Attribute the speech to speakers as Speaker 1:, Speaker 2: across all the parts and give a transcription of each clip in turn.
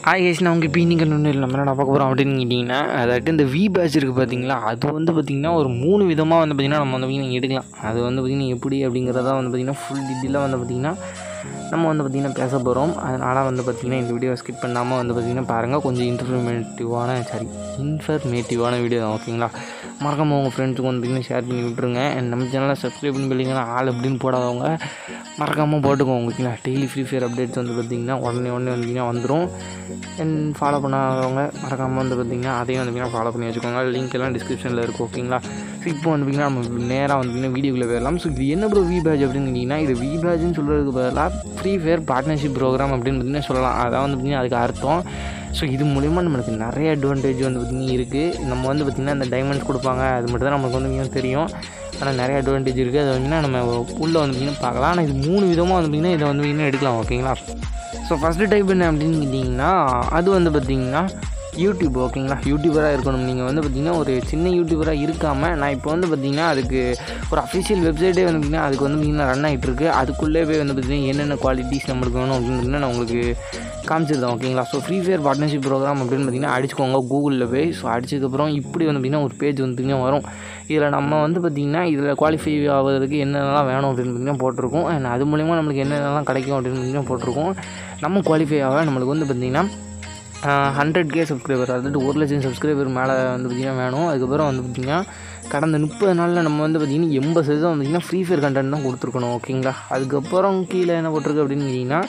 Speaker 1: Hi guys நான் உங்கள் இப்போ நீங்கள் ஒன்றும் இல்லை நம்ம என்ன பார்க்க போகிறோம் அப்படின்னு கேட்டிங்கன்னா அதாட்டு இந்த வி பேட்ச் இருக்குது பார்த்தீங்களா அது வந்து பார்த்திங்கன்னா ஒரு மூணு விதமாக வந்து பார்த்திங்கன்னா நம்ம வந்து பார்த்திங்கன்னா எடுக்கலாம் அது வந்து பார்த்திங்கன்னா எப்படி அப்படிங்கிறத வந்து பார்த்திங்கன்னா ஃபுல் டீட்டெயிலாக வந்து பார்த்திங்கன்னா நம்ம வந்து பார்த்திங்கன்னா பேச போகிறோம் அதனால் வந்து பார்த்திங்கன்னா இந்த வீடியோ ஸ்கிப் பண்ணாமல் வந்து பார்த்திங்கன்னா பாருங்கள் கொஞ்சம் இன்ஃபர்மேட்டிவான சாரி இன்ஃபர்மேட்டிவான வீடியோ தான் ஓகேங்களா மறக்காமல் உங்கள் ஃப்ரெண்ட்ஸுக்கு வந்து பார்த்திங்கன்னா ஷேர் பண்ணி விட்ருங்க And நம்ம சேனலை சப்ஸ்கிரைப் பண்ணி பண்ணிங்கன்னா ஆள் அப்படின்னு போடாதவங்க மறக்காமல் போட்டுக்கோங்க ஓகேங்களா டெய்லி ஃப்ரீ ஃபயர் அப்டேட்ஸ் வந்து பார்த்திங்கன்னா உடனே உடனே வந்தீங்கன்னா வந்துடும் அண்ட் ஃபாலோ பண்ணாதவங்க மறக்காமல் வந்து பார்த்திங்கன்னா அதையும் வந்து பார்த்திங்கன்னா ஃபாலோ பண்ணி வச்சுக்கோங்க லிங்க் எல்லாம் டிஸ்கிரிப்ஷனில் இருக்கும் ஓகேங்களா ஸோ இப்போ வந்து பார்த்திங்கன்னா நம்ம நேராக வந்து பார்த்திங்கன்னா வீடியோக்குள்ளே போயிடலாம் ஸோ இது என்ன ப்ரோ வி பேட்ச் அப்படின்னு கேட்டிங்கன்னா இது வி பேட்ச்னு சொல்கிறதுக்கு பதிலாக ஃப்ரீ ஃபயர் பார்ட்னர்ஷிப் ப்ரோக்ராம் அப்படின்னு பார்த்திங்கன்னா சொல்லலாம் அதான் வந்து பார்த்திங்கன்னா அதுக்கு அர்த்தம் ஸோ இது மூலிமா நம்மளுக்கு நிறைய அட்வான்டேஜ் வந்து பார்த்திங்கன்னா இருக்குது நம்ம வந்து பார்த்திங்கன்னா அந்த டைமண்ட்ஸ் கொடுப்பாங்க அது மட்டும் தான் நமக்கு வந்து பார்த்திங்கன்னா தெரியும் ஆனால் நிறைய அட்வான்டேஜ் இருக்குது அது வந்து நம்ம உள்ளே வந்து பார்த்திங்கன்னா பார்க்கலாம் ஆனால் இது மூணு விதமாக வந்து பார்த்திங்கன்னா இதை வந்து பார்த்திங்கன்னா எடுக்கலாம் ஓகேங்களா ஸோ ஃபஸ்ட்டு டைப் என்ன அப்படின்னு கேட்டிங்கன்னா அது வந்து பார்த்திங்கன்னா யூடியூப் ஓகேங்களா யூடியூபராக இருக்கணும் நீங்கள் வந்து பார்த்திங்கன்னா ஒரு சின்ன யூடியூபராக இருக்காமல் நான் இப்போ வந்து பார்த்திங்கன்னா அதுக்கு ஒரு அஃபிஷியல் வெப்சைட்டே வந்து பார்த்திங்கன்னா அதுக்கு வந்து பார்த்திங்கன்னா ரன் ஆகிட்டு இருக்கு அதுக்குள்ளே போய் வந்து பார்த்திங்கன்னா என்னென்ன குவாலிட்டிஸ் நம்மளுக்கு வேணும் அப்படின்னு பார்த்திங்கன்னா நான் உங்களுக்கு காமிச்சிருந்தேன் ஓகேங்களா so free fire partnership program அப்படின்னு பார்த்திங்கன்னா அடிச்சுக்கோங்க கூகுளில் போய் ஸோ அடிச்சதுக்கப்புறம் இப்படி வந்து பார்த்திங்கன்னா ஒரு பேஜ் வந்து பார்த்திங்கன்னா வரும் இதில் நம்ம வந்து பார்த்திங்கன்னா இதில் குவாலிஃபை ஆகிறதுக்கு என்னென்னலாம் வேணும் அப்படின்னு பார்த்திங்கன்னா போட்டிருக்கோம் அண்ட் அது மூலிமா நம்மளுக்கு என்னென்னலாம் கிடைக்கும் அப்படின்னு பார்த்திங்கன்னா போட்டிருக்கோம் நம்ம குவாலிஃபை ஆக நம்மளுக்கு வந்து பார்த்திங்கன்னா ஹண்ட்ரட் கே சப்ஸ்கிரைபர் அதாவது ஒரு லட்சம் சப்ஸ்கிரைபர் மேலே வந்து பார்த்திங்கன்னா வேணும் அதுக்கப்புறம் வந்து பார்த்திங்கன்னா கடந்த முப்பது நாளில் நம்ம வந்து பார்த்திங்கன்னா எண்பது சதவீதம் வந்து பார்த்திங்கன்னா ஃப்ரீ ஃபயர் கண்டென்ட் தான் கொடுத்துருக்கணும் ஓகேங்களா அதுக்கப்புறம் கீழே என்ன போட்டிருக்கு அப்படின்னு கேட்டிங்கன்னா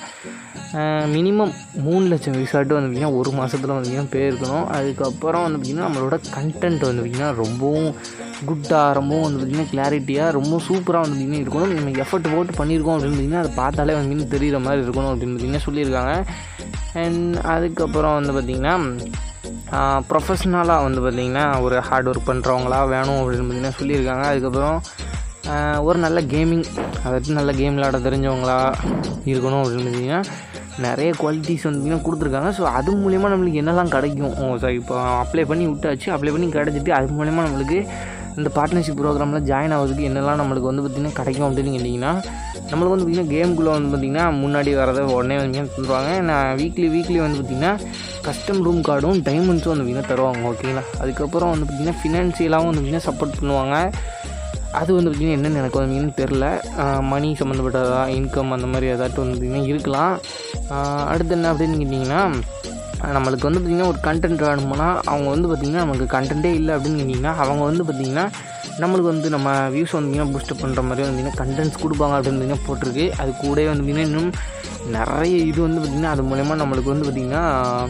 Speaker 1: மினிமம் மூணு லட்சம் விசாட்டு வந்து பார்த்திங்கன்னா ஒரு மாதத்தில் வந்து பார்த்திங்கன்னா பே இருக்கணும் அதுக்கப்புறம் வந்து பார்த்திங்கன்னா நம்மளோட கண்டென்ட் வந்து பார்த்திங்கன்னா ரொம்பவும் குட்டாக ரொம்பவும் வந்து பார்த்திங்கன்னா கிளாரிட்டியாக ரொம்ப சூப்பராக வந்து பார்த்திங்கன்னா இருக்கணும் நம்ம எஃபர்ட் போட்டு பண்ணியிருக்கோம் அப்படின்னு பார்த்திங்கன்னா அதை பார்த்தாலே வந்து பார்த்திங்கன்னா தெரிகிற மாதிரி இருக்கணும் அப்படின்னு பார்த்திங்கன்னா சொல்லியிருக்காங்க அண்ட் அதுக்கப்புறம் வந்து பார்த்திங்கன்னா ப்ரொஃபஷ்னலாக வந்து பார்த்திங்கன்னா ஒரு ஹார்ட் ஒர்க் பண்ணுறவங்களா வேணும் அப்படின்னு பார்த்திங்கன்னா சொல்லியிருக்காங்க அதுக்கப்புறம் ஒரு நல்ல கேமிங் அதாவது நல்ல கேம் விளாட தெரிஞ்சவங்களா இருக்கணும் அப்படின்னு பார்த்திங்கன்னா நிறைய குவாலிட்டிஸ் வந்து பார்த்திங்கன்னா கொடுத்துருக்காங்க ஸோ அது மூலிமா நம்மளுக்கு என்னெல்லாம் கிடைக்கும் ஸோ இப்போ அப்ளை பண்ணி விட்டாச்சு அப்ளை பண்ணி கிடச்சிட்டு அது மூலிமா நம்மளுக்கு இந்த பார்ட்னர்ஷிப் ப்ரோக்ராமில் ஜாயின் ஆகிறதுக்கு என்னெல்லாம் நம்மளுக்கு வந்து பார்த்திங்கன்னா கிடைக்கும் அப்படின்னு கேட்டிங்கன்னா நம்மளுக்கு வந்து பார்த்திங்கன்னா கேம்குள்ளே வந்து பார்த்திங்கன்னா முன்னாடி வரதை உடனே வந்து தந்துடுவாங்க நான் வீக்லி வீக்லி வந்து பார்த்திங்கன்னா கஸ்டம் ரூம் கார்டும் டைமண்ட்ஸும் வந்து பார்த்திங்கன்னா தருவாங்க ஓகேங்களா அதுக்கப்புறம் வந்து பார்த்திங்கன்னா ஃபினான்ஷியலாகவும் வந்து பார்த்திங்கன்னா சப்போர்ட் பண்ணுவாங்க அது வந்து பார்த்திங்கன்னா என்னென்னு எனக்கு வந்து தெரில மணி சம்மந்தப்பட்டதா இன்கம் அந்த மாதிரி ஏதாட்டும் வந்து பார்த்திங்கன்னா இருக்கலாம் அடுத்து என்ன அப்படின்னு கேட்டிங்கன்னா நம்மளுக்கு வந்து பார்த்திங்கன்னா ஒரு கண்டென்ட் வேணும்னா அவங்க வந்து பார்த்திங்கன்னா நமக்கு கண்டென்ட்டே இல்லை அப்படின்னு கேட்டிங்கன்னா அவங்க வந்து பார்த்திங்கன்னா நம்மளுக்கு வந்து நம்ம வியூஸ் வந்து பூஸ்டப் பண்ணுற மாதிரி வந்து கண்டென்ட்ஸ் கொடுப்பாங்க அப்படின்னு பார்த்திங்கன்னா போட்டிருக்கு அது கூடவே வந்து பார்த்திங்கன்னா இன்னும் நிறைய இது வந்து பார்த்திங்கன்னா அது மூலயமா நம்மளுக்கு வந்து பார்த்திங்கன்னா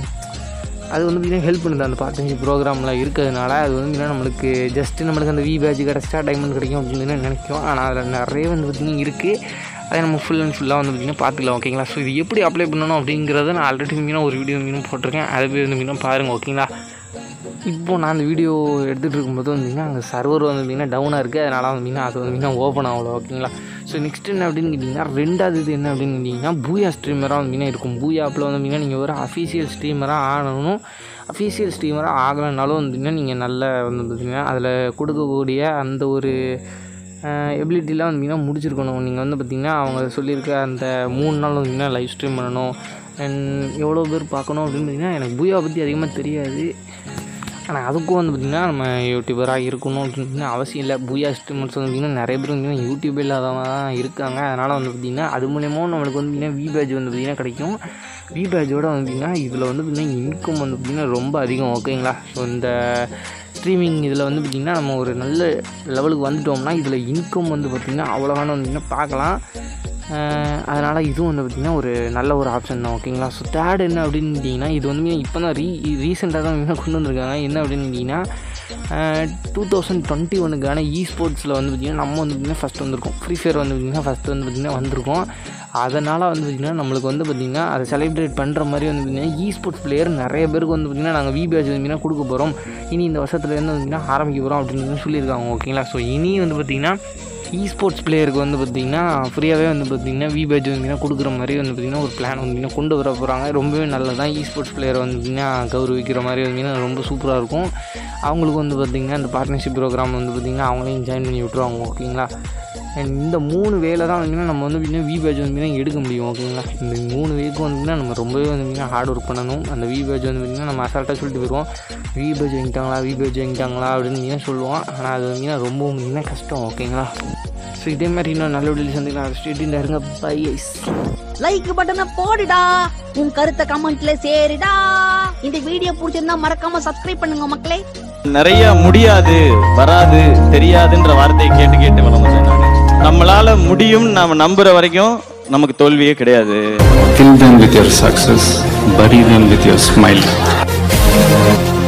Speaker 1: அது வந்து பார்த்திங்கன்னா ஹெல்ப் பண்ணுது அந்த பார்ட்னர்ஷிப் ப்ரோக்ராமில் இருக்கிறதுனால அது வந்து பார்த்திங்கன்னா நம்மளுக்கு ஜஸ்ட்டு நம்மளுக்கு அந்த வி பேட்ச் கிடச்சிட்டா டைமண்ட் கிடைக்கும் அப்படின்னு நினைக்கும் ஆனால் அதில் நிறைய வந்து பார்த்திங்கன்னா இருக்குது அதை நம்ம ஃபுல் அண்ட் ஃபுல்லாக வந்து பார்த்திங்கன்னா பார்த்துக்கலாம் ஓகேங்களா ஸோ இது எப்படி அப்ளை பண்ணணும் அப்படிங்கிறத நான் ஆல்ரெடி மீனாக ஒரு வீடியோ மீனும் போட்டிருக்கேன் அதை போய் வந்து மீனும் பாருங்கள் ஓகேங்களா இப்போது நான் அந்த வீடியோ எடுத்துகிட்டு இருக்கும்போது வந்தீங்கன்னா அங்கே சர்வர் வந்து பார்த்திங்கன்னா டவுனாக இருக்குது அதனால் வந்து பார்த்திங்கன்னா அது வந்து பார்த்திங்கன்னா ஓப்பன் ஆகல ஓகேங்களா ஸோ நெக்ஸ்ட் என்ன அப்படின்னு கேட்டிங்கன்னா ரெண்டாவது இது என்ன அப்படின்னு கேட்டிங்கன்னா பூயா ஸ்ட்ரீமராக வந்து பார்த்திங்கன்னா இருக்கும் பூயா ஆப்பில் வந்து பார்த்திங்கன்னா நீங்கள் ஒரு அஃபீஷியல் ஸ்ட்ரீமராக ஆகணும் அஃபீஷியல் ஸ்ட்ரீமராக ஆகலைனாலும் வந்து பார்த்திங்கன்னா நீங்கள் நல்ல வந்து பார்த்திங்கன்னா அதில் கொடுக்கக்கூடிய அந்த ஒரு எபிலிட்டிலாம் வந்து பார்த்திங்கன்னா முடிச்சிருக்கணும் நீங்கள் வந்து பார்த்திங்கன்னா அவங்க சொல்லியிருக்க அந்த மூணு நாள் வந்து பார்த்திங்கன்னா லைவ் ஸ்ட்ரீம் பண்ணணும் அண்ட் எவ்வளோ பேர் பார்க்கணும் அப்படின்னு பார்த்திங்கன்னா எனக்கு பூயா பற்றி அதிகமாக தெரியாது ஆனால் அதுக்கும் வந்து பார்த்திங்கன்னா நம்ம யூடியூபராக இருக்கணும் அப்படின்னு அவசியம் இல்லை பூயா ஸ்ட்ரீமர்ஸ் வந்து பார்த்திங்கன்னா நிறைய பேர் வந்து யூடியூப் இல்லாதவங்க தான் இருக்காங்க அதனால் வந்து பார்த்திங்கன்னா அது மூலியமாக நம்மளுக்கு வந்து பார்த்திங்கன்னா வி பேட்ச் வந்து பார்த்திங்கன்னா கிடைக்கும் வி பேட்சோட வந்து பார்த்திங்கன்னா இதில் வந்து பார்த்திங்கன்னா இன்கம் வந்து பார்த்திங்கன்னா ரொம்ப அதிகம் ஓகேங்களா ஸோ இந்த ஸ்ட்ரீமிங் இதில் வந்து பார்த்திங்கன்னா நம்ம ஒரு நல்ல லெவலுக்கு வந்துட்டோம்னா இதில் இன்கம் வந்து பார்த்திங்கன்னா அவ்வளோவான வந்து பார்த்திங்கன்னா பார்க்கலாம் அதனால் இதுவும் வந்து பார்த்திங்கன்னா ஒரு நல்ல ஒரு ஆப்ஷன் தான் ஓகேங்களா ஸோ தேர்ட் என்ன அப்படின்னு கேட்டிங்கன்னா இது வந்து இப்போ தான் ரீ ரீசெண்டாக தான் கொண்டு வந்திருக்காங்க என்ன அப்படின்னு கேட்டிங்கன்னா டூ தௌசண்ட் டுவெண்ட்டி ஒனுக்கான இ ஸ்போர்ட்ஸில் வந்து பார்த்திங்கன்னா நம்ம வந்து பார்த்திங்கன்னா ஃபஸ்ட் வந்திருக்கோம் ஃப்ரீ ஃபயர் வந்து பார்த்திங்கன்னா ஃபஸ்ட்டு வந்து பார்த்திங்கன்னா வந்திருக்கோம் அதனால் வந்து பார்த்திங்கன்னா நம்மளுக்கு வந்து பார்த்திங்கன்னா அதை செலிப்ரேட் பண்ணுற மாதிரி வந்து பார்த்திங்கன்னா இ ஸ்போர்ட்ஸ் பிளேயர் நிறைய பேருக்கு வந்து பார்த்திங்கன்னா நாங்கள் வி பேட்ச் வந்து கொடுக்க போகிறோம் இனி இந்த வருஷத்துலேருந்து பார்த்திங்கன்னா ஆரம்பிக்க போகிறோம் அப்படின்னு சொல்லியிருக்காங்க ஓகேங்களா ஸோ இனி வந்து பார்த்திங்கன்னா இ ஸ்போர்ட்ஸ் பிளேயருக்கு வந்து பார்த்திங்கன்னா ஃப்ரீயாகவே வந்து பார்த்திங்கன்னா வி பேட்ச் வந்து கொடுக்குற மாதிரி வந்து பார்த்திங்கன்னா ஒரு பிளான் வந்து கொண்டு வர போகிறாங்க ரொம்பவே நல்லதான் இ ஸ்போர்ட்ஸ் பிளேயரை வந்து பார்த்திங்கன்னா கௌரவிக்கிற மாதிரி வந்து ரொம்ப சூப்பராக இருக்கும் அவங்களுக்கு வந்து பார்த்திங்கன்னா இந்த பார்ட்னர்ஷிப் ப்ரோக்ராம் வந்து பார்த்திங்கன்னா அவங்களையும் ஜாயின் பண்ணி விட்ருவாங்க ஓகேங்களா அண்ட் இந்த மூணு வேலை தான் வந்து நம்ம வந்து பார்த்தீங்கன்னா வி பேஜ் வந்து பார்த்தீங்கன்னா எடுக்க முடியும் ஓகேங்களா இந்த மூணு வேக்கும் வந்து பார்த்தீங்கன்னா நம்ம ரொம்பவே வந்து பார்த்தீங்கன்னா ஹார்ட் ஒர்க் பண்ணணும் அந்த வி பேஜ் வந்து பார்த்தீங்கன்னா நம்ம அசால்ட்டாக சொல்லிட்டு போயிடுவோம் வி பேஜ் வாங்கிட்டாங்களா வி பேஜ் வாங்கிட்டாங்களா அப்படின்னு ஏன் சொல்லுவோம் ஆனால் அது வந்து ரொம்ப பார்த்தீங்கன்னா கஷ்டம் ஓகேங்களா ஸோ இதே மாதிரி இன்னும் நல்ல வீடியோ சந்திக்கலாம் ஸ்டேட்டில் இருங்க பை ஐஸ்
Speaker 2: லைக் பட்டனை போடுடா உன் கருத்தை கமெண்ட்ல சேருடா இந்த வீடியோ பிடிச்சிருந்தா மறக்காம சப்ஸ்கிரைப் பண்ணுங்க மக்களே
Speaker 3: நிறைய முடியாது வராது தெரியாதுன்ற வார்த்தையை கேட்டு கேட்டு வளர்ந்தேன் நான் நம்மளால முடியும் நாம நம்புற வரைக்கும் நமக்கு தோல்வியே கிடையாது
Speaker 4: Kill them with your success, bury them with your smile.